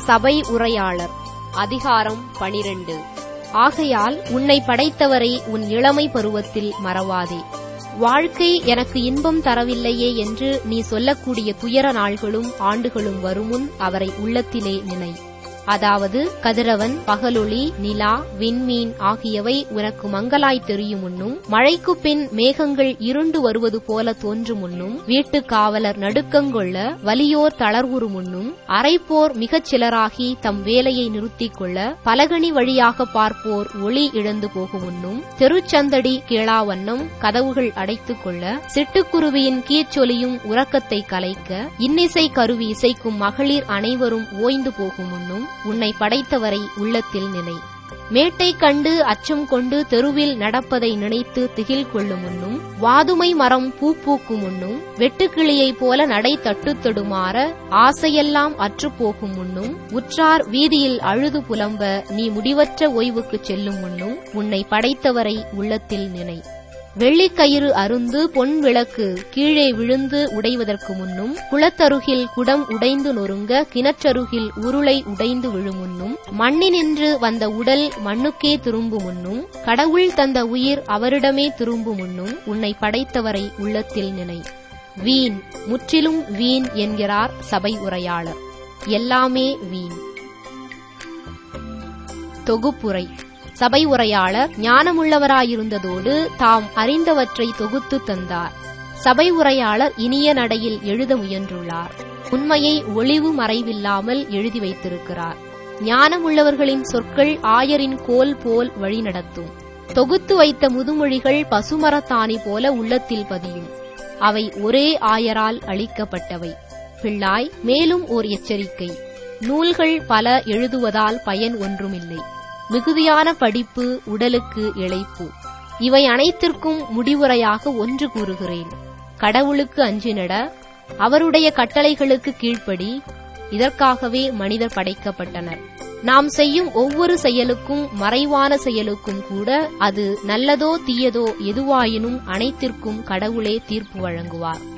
சபை உரையாளர் அதிகாரம் பனிரெண்டு ஆகையால் உன்னை படைத்தவரை உன் இளமை பருவத்தில் மறவாதே வாழ்க்கை எனக்கு இன்பம் தரவில்லையே என்று நீ சொல்லக்கூடிய துயர நாள்களும் ஆண்டுகளும் வருமுன் அவரை உள்ளத்திலே நினை அதாவது கதிரவன் பகலொளி நிலா விண்மீன் ஆகியவை உனக்கு மங்கலாய் தெரியும் முன்னும் மழைக்குப் பின் மேகங்கள் இருண்டு வருவது போல தோன்றும் முன்னும் வீட்டு காவலர் நடுக்கங்கொள்ள வலியோர் தளர்வுறு முன்னும் அரைப்போர் மிகச் சிலராகி தம் வேலையை நிறுத்திக் கொள்ள பலகணி வழியாக பார்ப்போர் ஒளி இழந்து போகும் முன்னும் தெருச்சந்தடி கேளாவண்ணம் கதவுகள் அடைத்துக் கொள்ள சிட்டுக்குருவியின் கீச்சொலியும் உறக்கத்தை கலைக்க இன்னிசை கருவி இசைக்கும் மகளிர் அனைவரும் ஓய்ந்து போகும் முன்னும் உன்னை படைத்தவரை உள்ளத்தில் நினை மேட்டை கண்டு அச்சம் கொண்டு தெருவில் நடப்பதை நினைத்து திகில் கொள்ளும் முன்னும் வாதுமை மரம் பூ பூக்கும் முன்னும் வெட்டுக்கிளியைப் போல நடை தட்டுத்தடுமாற ஆசையெல்லாம் அற்றுப்போகும் முன்னும் உற்றார் வீதியில் அழுது புலம்ப நீ முடிவற்ற ஓய்வுக்குச் செல்லும் முன்னும் உன்னை படைத்தவரை உள்ளத்தில் நினை வெள்ளிக்கயிறு அருந்து பொன் விளக்கு கீழே விழுந்து உடைவதற்கு முன்னும் குளத்தருகில் குடம் உடைந்து நொறுங்க கிணற்றருகில் உருளை உடைந்து விழுமுன்னும் மண்ணினின்று வந்த உடல் மண்ணுக்கே திரும்பு முன்னும் கடவுள் தந்த உயிர் அவரிடமே திரும்பு முன்னும் உன்னை படைத்தவரை உள்ளத்தில் நினை வீண் முற்றிலும் வீண் என்கிறார் சபை உரையாளர் எல்லாமே வீண் தொகுப்புரை சபை உரையாளர் ஞானமுள்ளவராயிருந்ததோடு தாம் அறிந்தவற்றை தொகுத்து தந்தார் சபை உரையாளர் இனிய நடையில் எழுத முயன்றுள்ளார் உண்மையை ஒளிவு மறைவில்லாமல் எழுதி வைத்திருக்கிறார் ஞானமுள்ளவர்களின் சொற்கள் ஆயரின் கோல் போல் வழிநடத்தும் தொகுத்து வைத்த முதுமொழிகள் பசுமரத்தாணி போல உள்ளத்தில் பதியும் அவை ஒரே ஆயரால் அளிக்கப்பட்டவை பிள்ளாய் மேலும் ஓர் எச்சரிக்கை நூல்கள் பல எழுதுவதால் பயன் ஒன்றுமில்லை மிகுதியான படிப்பு உடலுக்கு இழைப்பு இவை அனைத்திற்கும் முடிவுரையாக ஒன்று கூறுகிறேன் கடவுளுக்கு அஞ்சினட அவருடைய கட்டளைகளுக்கு கீழ்ப்படி இதற்காகவே மனிதர் படைக்கப்பட்டனர் நாம் செய்யும் ஒவ்வொரு செயலுக்கும் மறைவான செயலுக்கும் கூட அது நல்லதோ தீயதோ எதுவாயினும் அனைத்திற்கும் கடவுளே தீர்ப்பு வழங்குவார்